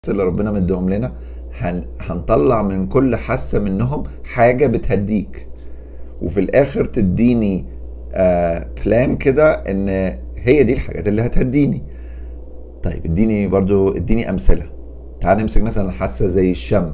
اللي ربنا مديهم لنا هن... هنطلع من كل حاسه منهم حاجه بتهديك وفي الاخر تديني آه بلان كده ان هي دي الحاجات اللي هتهديني طيب اديني برضو اديني امثله تعال نمسك مثلا حاسه زي الشم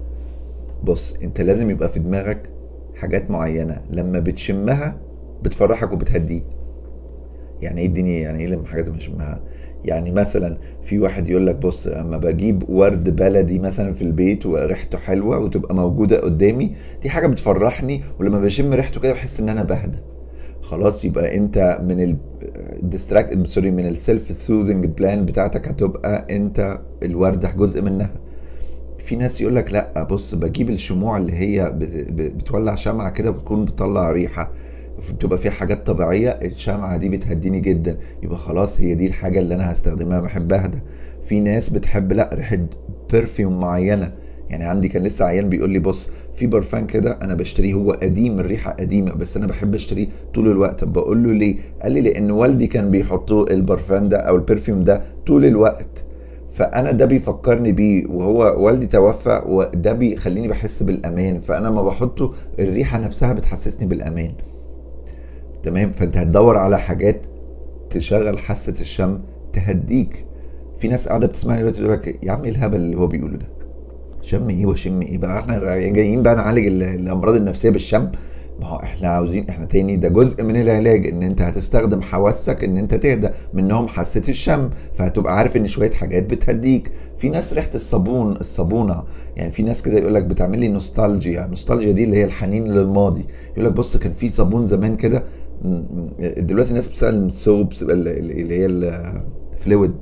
بص انت لازم يبقى في دماغك حاجات معينه لما بتشمها بتفرحك وبتهديك يعني ايه اديني يعني ايه لما حاجات بشمها يعني مثلا في واحد يقول لك بص اما بجيب ورد بلدي مثلا في البيت وريحته حلوه وتبقى موجوده قدامي دي حاجه بتفرحني ولما بشم ريحته كده بحس ان انا بهدى خلاص يبقى انت من ال ديستراكت سوري من السيلف سوزنج بلان بتاعتك هتبقى انت الورده جزء منها في ناس يقول لك لا بص بجيب الشموع اللي هي بتولع شمعه كده بتكون بتطلع ريحه بتبقى فيها حاجات طبيعيه الشمعه دي بتهديني جدا يبقى خلاص هي دي الحاجه اللي انا هستخدمها بحبها ده في ناس بتحب لا ريحه برفيوم معينه يعني عندي كان لسه عيان بيقول لي بص في برفان كده انا بشتريه هو قديم الريحه قديمه بس انا بحب اشتريه طول الوقت بقول له ليه قال لي لان والدي كان بيحطوا البرفان ده او البرفيوم ده طول الوقت فانا ده بيفكرني بيه وهو والدي توفى وده بيخليني بحس بالامان فانا لما بحطه الريحه نفسها بتحسسني بالامان تمام فانت هتدور على حاجات تشغل حاسه الشم تهديك في ناس قاعده بتسمعني دلوقتي تقول لك يا عم ايه الهبل اللي هو بيقوله ده شم ايه وشم ايه بقى احنا جايين بقى نعالج الامراض النفسيه بالشم ما هو احنا عاوزين احنا تاني ده جزء من العلاج ان انت هتستخدم حواسك ان انت تهدى منهم حاسه الشم فهتبقى عارف ان شويه حاجات بتهديك في ناس ريحه الصابون الصابونه يعني في ناس كده يقول لك بتعمل لي نوستالجيا النوستالجيا دي اللي هي الحنين للماضي يقول لك بص كان في صابون زمان كده دلوقتي الناس بتستخدم السوبس اللي هي الفلويد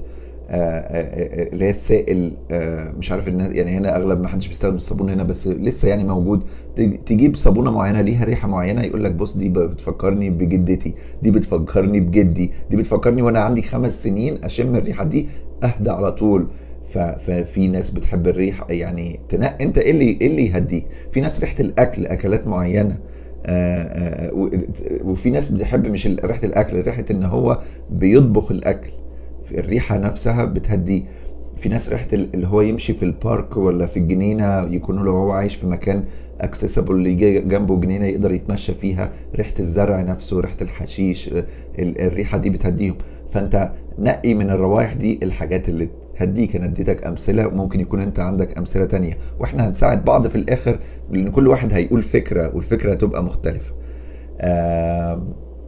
اللي هي السائل مش عارف الناس يعني هنا اغلب ما حدش بيستخدم الصابون هنا بس لسه يعني موجود تجيب صابونه معينه ليها ريحه معينه يقول لك بص دي بتفكرني بجدتي دي بتفكرني بجدي دي بتفكرني وانا عندي خمس سنين اشم الريحه دي اهدى على طول ففي ناس بتحب الريحه يعني تنق انت ايه اللي ايه اللي يهديك في ناس ريحه الاكل اكلات معينه آآ آآ وفي ناس بتحب مش ريحه الاكل ريحه ان هو بيطبخ الاكل الريحه نفسها بتهديه في ناس ريحه اللي هو يمشي في البارك ولا في الجنينه يكون لو هو عايش في مكان اكسسبل اللي يجي جنبه جنينه يقدر يتمشى فيها ريحه الزرع نفسه ريحه الحشيش الريحه دي بتهديهم فانت نقي من الروائح دي الحاجات اللي هديك انا اديتك امثله وممكن يكون انت عندك امثله تانية واحنا هنساعد بعض في الاخر لان كل واحد هيقول فكره والفكره هتبقى مختلفه آه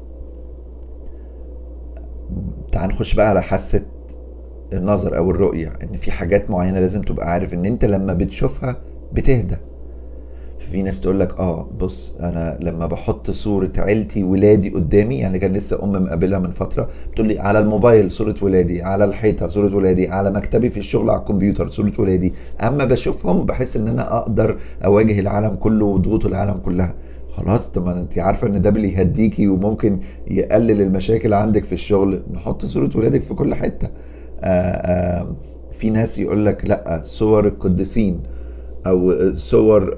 تعال نخش بقى على حاسه النظر او الرؤيه ان في حاجات معينه لازم تبقى عارف ان انت لما بتشوفها بتهدى في ناس تقول لك اه بص انا لما بحط صوره عيلتي ولادي قدامي يعني كان لسه ام مقابلها من فتره بتقول لي على الموبايل صوره ولادي على الحيطه صوره ولادي على مكتبي في الشغل على الكمبيوتر صوره ولادي اما بشوفهم بحس ان انا اقدر اواجه العالم كله وضغوط العالم كلها خلاص طب انت عارفه ان ده اللي يهديكي وممكن يقلل المشاكل عندك في الشغل نحط صوره ولادك في كل حته آآ آآ في ناس يقول لك لا صور القديسين او صور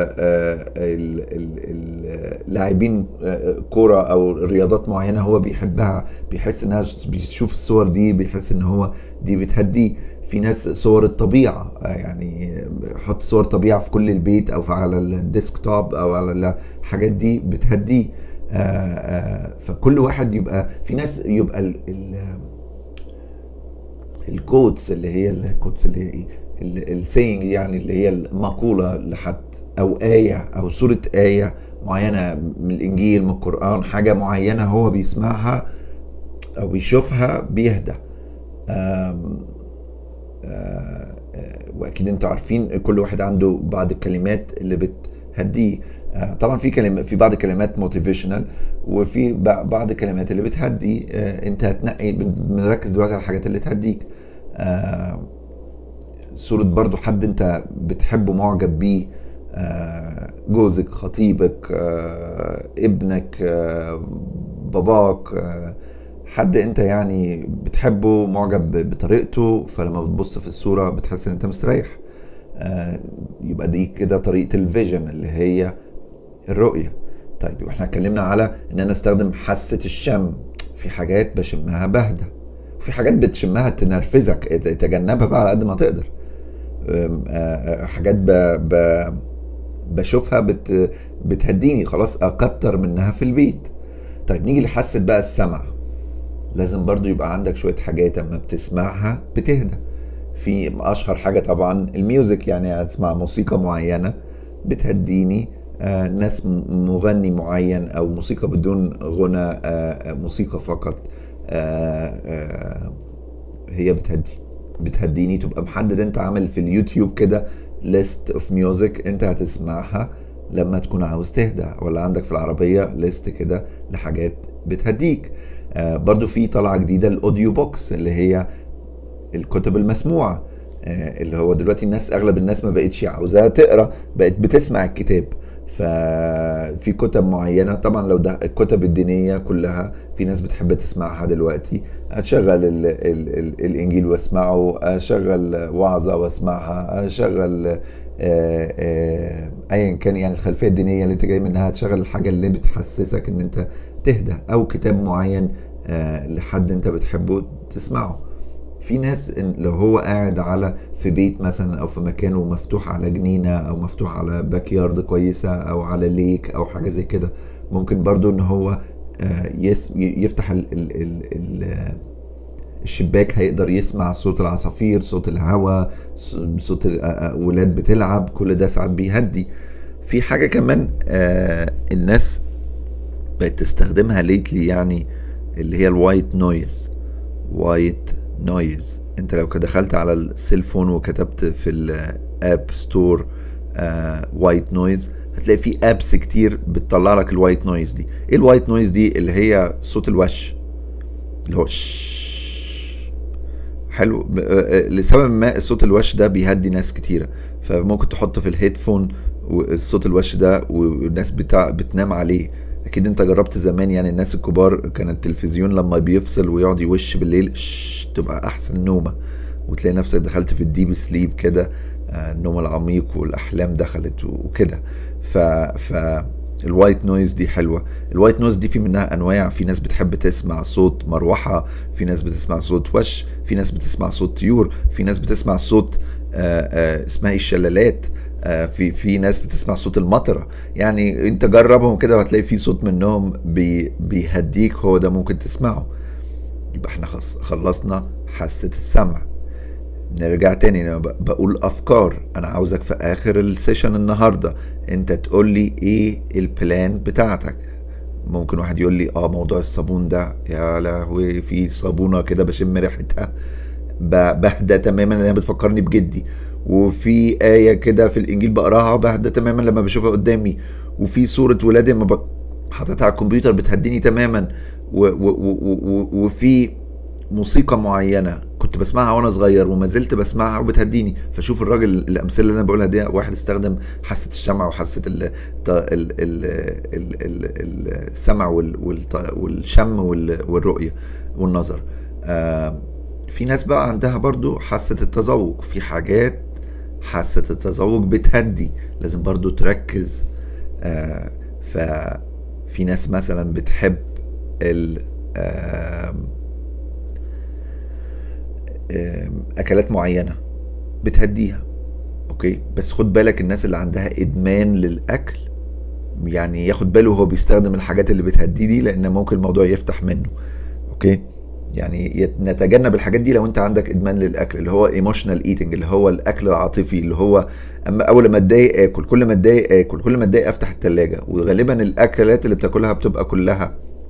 اللاعبين كوره او رياضات معينه هو بيحبها بيحس انها بيشوف الصور دي بيحس ان هو دي بتهديه في ناس صور الطبيعه يعني حط صور طبيعه في كل البيت او على الديسك توب او على الحاجات دي بتهديه فكل واحد يبقى في ناس يبقى ال ال الكوتس اللي هي الكوتس اللي هي ايه السينج يعني اللي هي المقولة لحد أو آية أو سورة آية معينة من الإنجيل من القرآن حاجة معينة هو بيسمعها أو بيشوفها بيهدى آم آم واكيد انتوا عارفين كل واحد عنده بعض الكلمات اللي بتهديه طبعا في كلمة في بعض الكلمات موتيفيشنال وفي بعض الكلمات اللي بتهدي انت هتنقي بنركز دلوقتي على الحاجات اللي تهديك صورة برضو حد انت بتحبه معجب بيه جوزك خطيبك ابنك باباك حد انت يعني بتحبه معجب بطريقته فلما بتبص في الصورة بتحس ان انت مستريح يبقى دي كده طريقة الفيجن اللي هي الرؤية طيب يبقى احنا اتكلمنا على ان انا استخدم حاسة الشم في حاجات بشمها بهدى وفي حاجات بتشمها تنرفزك تجنبها بقى على قد ما تقدر آم، آه، آه، حاجات ب... ب... بشوفها بت... بتهديني خلاص اكتر منها في البيت طيب نيجي لحاسة بقى السمع لازم برضو يبقى عندك شوية حاجات اما بتسمعها بتهدى في اشهر حاجة طبعا الميوزك يعني اسمع موسيقى معينة بتهديني آه ناس م- مغني معين او موسيقى بدون غنى آه آه، موسيقى فقط آه آه هي بتهدي بتهديني تبقى محدد انت عامل في اليوتيوب كده ليست اوف ميوزك انت هتسمعها لما تكون عاوز تهدى ولا عندك في العربية ليست كده لحاجات بتهديك آه برضو في طلعة جديدة الاوديو بوكس اللي هي الكتب المسموعة آه، اللي هو دلوقتي الناس اغلب الناس ما بقتش عاوزاها تقرا بقت بتسمع الكتاب ففي كتب معينة طبعا لو ده الكتب الدينية كلها في ناس بتحب تسمعها دلوقتي اشغل ال ال ال الانجيل واسمعه اشغل وعظة واسمعها اشغل آه، آه، ايا كان يعني الخلفية الدينية اللي انت جاي منها تشغل الحاجة اللي بتحسسك ان انت تهدى او كتاب معين آه، لحد انت بتحبه تسمعه في ناس إن لو هو قاعد على في بيت مثلا او في مكان ومفتوح على جنينه او مفتوح على باك يارد كويسه او على ليك او حاجه زي كده ممكن برضو ان هو آه، يس يفتح ال ال ال ال الشباك هيقدر يسمع صوت العصافير صوت الهواء ص- صوت الولاد بتلعب كل ده ساعات بيهدي في حاجة كمان آه الناس بقت تستخدمها ليتلي يعني اللي هي الوايت نويز وايت نويز انت لو دخلت على السيلفون وكتبت في الاب ستور وايت نويز هتلاقي في ابس كتير بتطلع لك الوايت نويز دي ايه الوايت نويز دي اللي هي صوت الوش اللي هو شش. حلو ب- آه، آه، لسبب ما الصوت الوش ده بيهدي ناس كتيرة فممكن تحط في الهيدفون الصوت الوش ده والناس بتاع بتنام عليه اكيد انت جربت زمان يعني الناس الكبار كان التلفزيون لما بيفصل ويقعد يوش بالليل شش تبقى احسن نومة وتلاقي نفسك دخلت في الديب سليب كده آه، النوم العميق والاحلام دخلت وكده ف ف الوايت نويز دي حلوه الوايت نويز دي في منها انواع في ناس بتحب تسمع صوت مروحه في ناس بتسمع صوت وش في ناس بتسمع صوت طيور في ناس بتسمع صوت آه، آه، اسمها إيه الشلالات آه، في في ناس بتسمع صوت المطره يعني انت جربهم كده وهتلاقي في صوت منهم بي بيهديك هو ده ممكن تسمعه يبقى احنا خص- خلصنا حاسه السمع نرجع تاني انا ب- بقول افكار انا عاوزك في اخر السيشن النهارده انت تقول لي ايه البلان بتاعتك ممكن واحد يقول لي اه موضوع الصابون ده يا لهوي في صابونه كده بشم ريحتها ب- بهدى تماما لانها بتفكرني بجدي وفي آية كده في الإنجيل بقراها بهدى تماما لما بشوفها قدامي وفي صورة ولادي لما ب- حاططها على الكمبيوتر بتهديني تماما و و و و وفي موسيقى معينة كنت بسمعها وانا صغير وما زلت بسمعها وبتهديني فشوف الراجل الامثله اللي انا بقولها دي واحد استخدم حاسه الشمع وحاسه ال ال ال ال ال ال السمع وال- والط- والشم وال- والرؤيه والنظر آه، في ناس بقى عندها برضو حاسه التذوق في حاجات حاسه التذوق بتهدي لازم برضو تركز آه، ففي ناس مثلا بتحب ال آم، آم، اكلات معينه بتهديها اوكي بس خد بالك الناس اللي عندها ادمان للاكل يعني ياخد باله وهو بيستخدم الحاجات اللي بتهديه دي لان ممكن الموضوع يفتح منه اوكي يعني يت- نتجنب الحاجات دي لو انت عندك ادمان للاكل اللي هو ايموشنال ايتنج اللي هو الاكل العاطفي اللي هو اما اول ما اتضايق اكل كل ما اتضايق اكل كل ما اتضايق افتح التلاجة وغالبا الاكلات اللي بتاكلها بتبقى كلها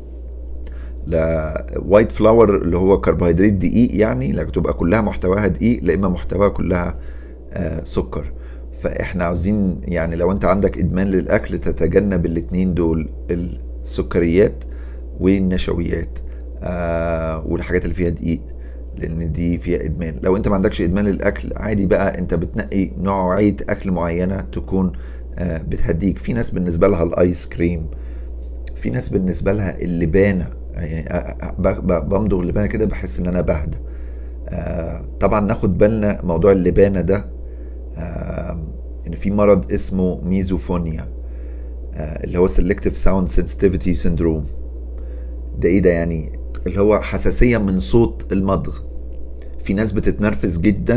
لا وايت فلاور اللي هو كربوهيدرات دقيق يعني لا بتبقى كلها محتواها دقيق لا اما محتواها كلها آه سكر فاحنا عاوزين يعني لو انت عندك ادمان للاكل تتجنب الاتنين دول السكريات والنشويات آه والحاجات اللي فيها دقيق لان دي فيها ادمان لو انت ما عندكش ادمان للاكل عادي بقى انت بتنقي نوعيه اكل معينه تكون آه بتهديك في ناس بالنسبه لها الايس كريم في ناس بالنسبه لها اللبانه يعني أ- أ- ب- ب- بمضغ اللبانه كده بحس ان انا بهدى آه، طبعا ناخد بالنا موضوع اللبانه ده آه، ان في مرض اسمه ميزوفونيا آه، اللي هو selective sound sensitivity syndrome ده ايه ده يعني اللي هو حساسيه من صوت المضغ في ناس بتتنرفز جدا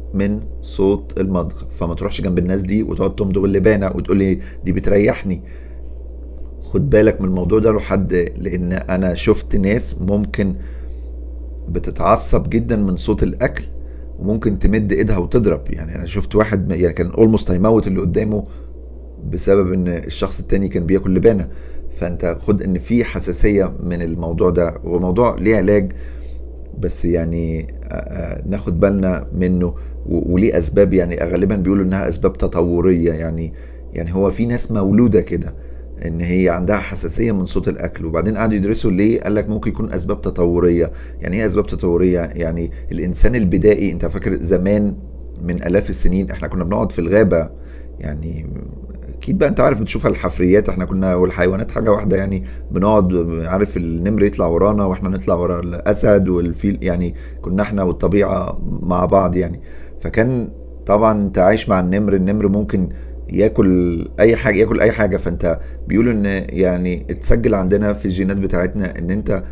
من صوت المضغ فما تروحش جنب الناس دي وتقعد تمضغ اللبانه وتقول لي دي بتريحني خد بالك من الموضوع ده لو حد لان انا شفت ناس ممكن بتتعصب جدا من صوت الاكل وممكن تمد ايدها وتضرب يعني انا شفت واحد يعني كان اولموست هيموت اللي قدامه بسبب ان الشخص التاني كان بياكل لبانه فانت خد ان في حساسيه من الموضوع ده وموضوع ليه علاج بس يعني ناخد بالنا منه وليه اسباب يعني غالبا بيقولوا انها اسباب تطوريه يعني يعني هو في ناس مولوده كده ان هي عندها حساسيه من صوت الاكل وبعدين قعدوا يدرسوا ليه قال لك ممكن يكون اسباب تطوريه يعني ايه اسباب تطوريه يعني الانسان البدائي انت فاكر زمان من الاف السنين احنا كنا بنقعد في الغابه يعني اكيد بقى انت عارف بتشوف الحفريات احنا كنا والحيوانات حاجه واحده يعني بنقعد عارف النمر يطلع ورانا واحنا نطلع ورا الاسد والفيل يعني كنا احنا والطبيعه مع بعض يعني فكان طبعا انت عايش مع النمر النمر ممكن ياكل اي حاجه ياكل اي حاجه فانت بيقولوا ان يعني اتسجل عندنا في الجينات بتاعتنا ان انت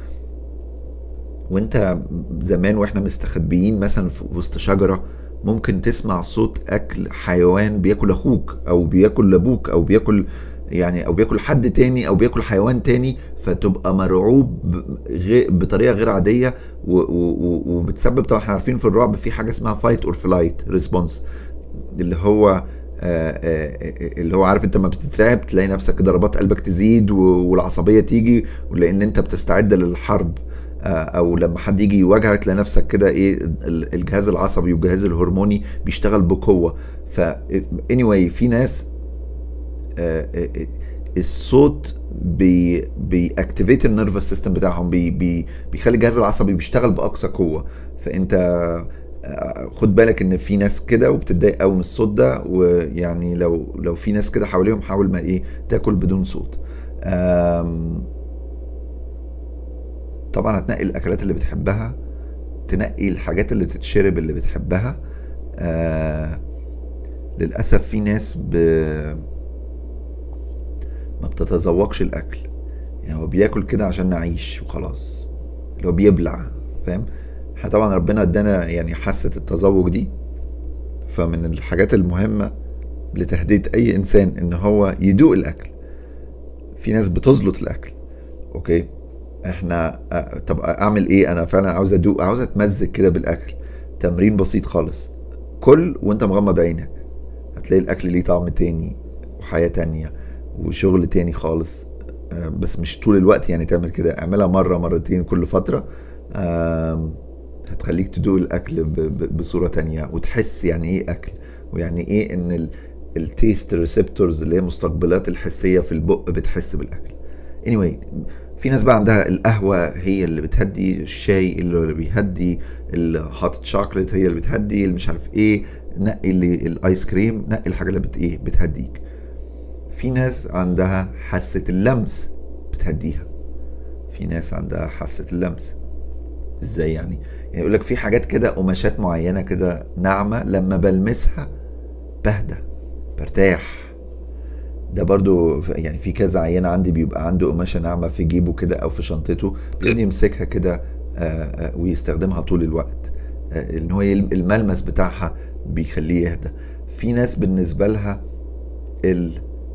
وانت زمان واحنا مستخبيين مثلا في وسط شجره ممكن تسمع صوت اكل حيوان بياكل اخوك او بياكل ابوك او بياكل يعني او بياكل حد تاني او بياكل حيوان تاني فتبقى مرعوب بطريقه غير عاديه وبتسبب طبعا احنا عارفين في الرعب في حاجه اسمها فايت اور فلايت ريسبونس اللي هو اللي هو عارف انت لما بتترعب تلاقي نفسك ضربات قلبك تزيد والعصبيه تيجي ولان انت بتستعد للحرب او لما حد يجي يواجهك تلاقي نفسك كده ايه الجهاز العصبي والجهاز الهرموني بيشتغل بقوه ف anyway في ناس الصوت بي بيأكتيفيت النيرفس سيستم بتاعهم بي بي بيخلي الجهاز العصبي بيشتغل باقصى قوه فانت خد بالك ان في ناس كده وبتتضايق قوي من الصوت ده ويعني لو لو في ناس كده حواليهم حاول ما ايه تاكل بدون صوت طبعا هتنقي الاكلات اللي بتحبها تنقي الحاجات اللي تتشرب اللي بتحبها آه للاسف في ناس ب... ما بتتذوقش الاكل يعني هو بياكل كده عشان نعيش وخلاص اللي هو بيبلع فاهم احنا طبعا ربنا ادانا يعني حاسه التذوق دي فمن الحاجات المهمه لتهديد اي انسان ان هو يدوق الاكل في ناس بتزلط الاكل اوكي احنا طب اعمل ايه انا فعلا عاوز ادوق عاوز اتمزج كده بالاكل تمرين بسيط خالص كل وانت مغمض عينك هتلاقي الاكل ليه طعم تاني وحياه تانية وشغل تاني خالص بس مش طول الوقت يعني تعمل كده اعملها مره مرتين كل فتره هتخليك تدوق الاكل بصوره تانية وتحس يعني ايه اكل ويعني ايه ان التيست ريسبتورز اللي هي مستقبلات الحسيه في البق بتحس بالاكل anyway في ناس بقى عندها القهوة هي اللي بتهدي الشاي اللي بيهدي الهوت شوكليت هي اللي بتهدي اللي مش عارف ايه نقي اللي الايس كريم نقي الحاجة اللي بت ايه بتهديك في ناس عندها حاسة اللمس بتهديها في ناس عندها حاسة اللمس ازاي يعني يعني يقول لك في حاجات كده قماشات معينة كده ناعمة لما بلمسها بهدى برتاح ده برضو يعني في كذا عينة عندي بيبقى عنده قماشة ناعمة في جيبه كده أو في شنطته بيقعد يمسكها كده ويستخدمها طول الوقت ان هو الملمس بتاعها بيخليه يهدى في ناس بالنسبة لها ال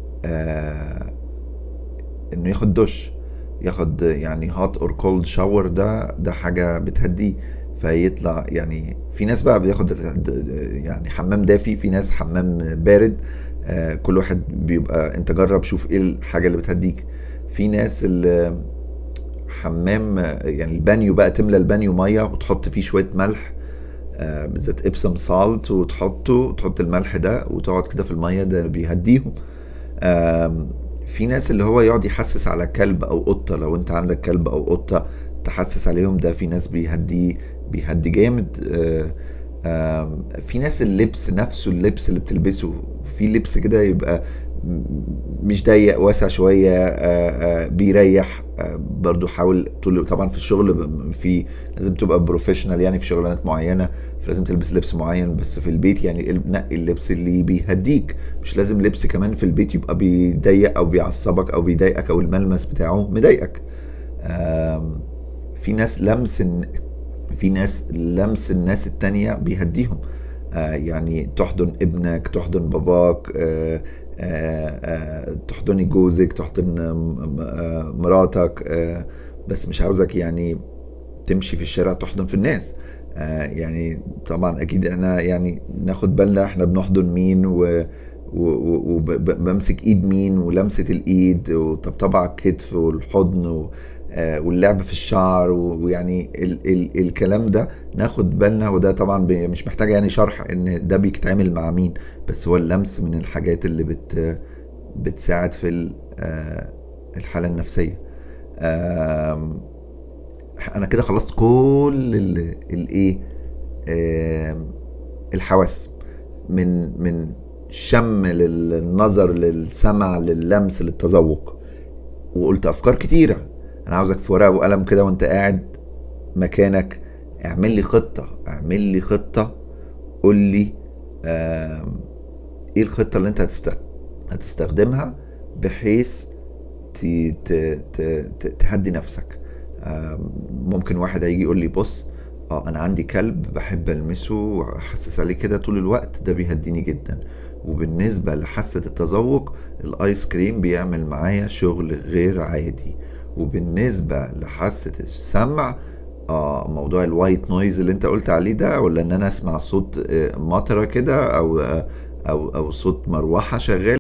انه ياخد دش ياخد يعني هات اور كولد شاور ده ده حاجة بتهديه فيطلع يعني في ناس بقى بياخد يعني حمام دافي في ناس حمام بارد آه كل واحد بيبقى انت جرب شوف ايه الحاجه اللي بتهديك في ناس اللي حمام يعني البانيو بقى تملى البانيو ميه وتحط فيه شويه ملح آه بالذات ابسم سالت وتحطه وتحط الملح ده وتقعد كده في الميه ده بيهديهم آه في ناس اللي هو يقعد يحسس على كلب او قطه لو انت عندك كلب او قطه تحسس عليهم ده في ناس بيهدي بيهدي جامد آه في ناس اللبس نفسه اللبس اللي بتلبسه في لبس كده يبقى مش ضيق واسع شويه بيريح برضو حاول طول طبعا في الشغل في لازم تبقى بروفيشنال يعني في شغلانات معينه فلازم تلبس لبس معين بس في البيت يعني نقي اللبس اللي بيهديك مش لازم لبس كمان في البيت يبقى بيضيق او بيعصبك او بيضايقك او الملمس بتاعه مضايقك في ناس لمس في ناس لمس الناس التانية بيهديهم آه يعني تحضن ابنك تحضن باباك آه آه آه تحضني جوزك تحضن آه مراتك آه بس مش عاوزك يعني تمشي في الشارع تحضن في الناس آه يعني طبعا اكيد احنا يعني ناخد بالنا احنا بنحضن مين و وبمسك ايد مين ولمسه الايد وطبطبه على الكتف والحضن و آه واللعب في الشعر ويعني ال ال الكلام ده ناخد بالنا وده طبعا مش محتاج يعني شرح ان ده بيتعمل مع مين بس هو اللمس من الحاجات اللي بت بتساعد في آه الحاله النفسيه انا كده خلصت كل الايه الحواس من من شم للنظر للسمع لللمس للتذوق وقلت افكار كتيره انا عاوزك في ورقه وقلم كده وانت قاعد مكانك اعمل لي خطه اعمل لي خطه قول لي ايه الخطه اللي انت هتستخدمها بحيث تهدي نفسك ممكن واحد هيجي يقول لي بص اه انا عندي كلب بحب المسه واحسس عليه كده طول الوقت ده بيهديني جدا وبالنسبة لحاسة التذوق الايس كريم بيعمل معايا شغل غير عادي وبالنسبة لحاسة السمع اه موضوع الوايت نويز اللي انت قلت عليه ده ولا ان انا اسمع صوت مطرة كده او او او صوت مروحة شغال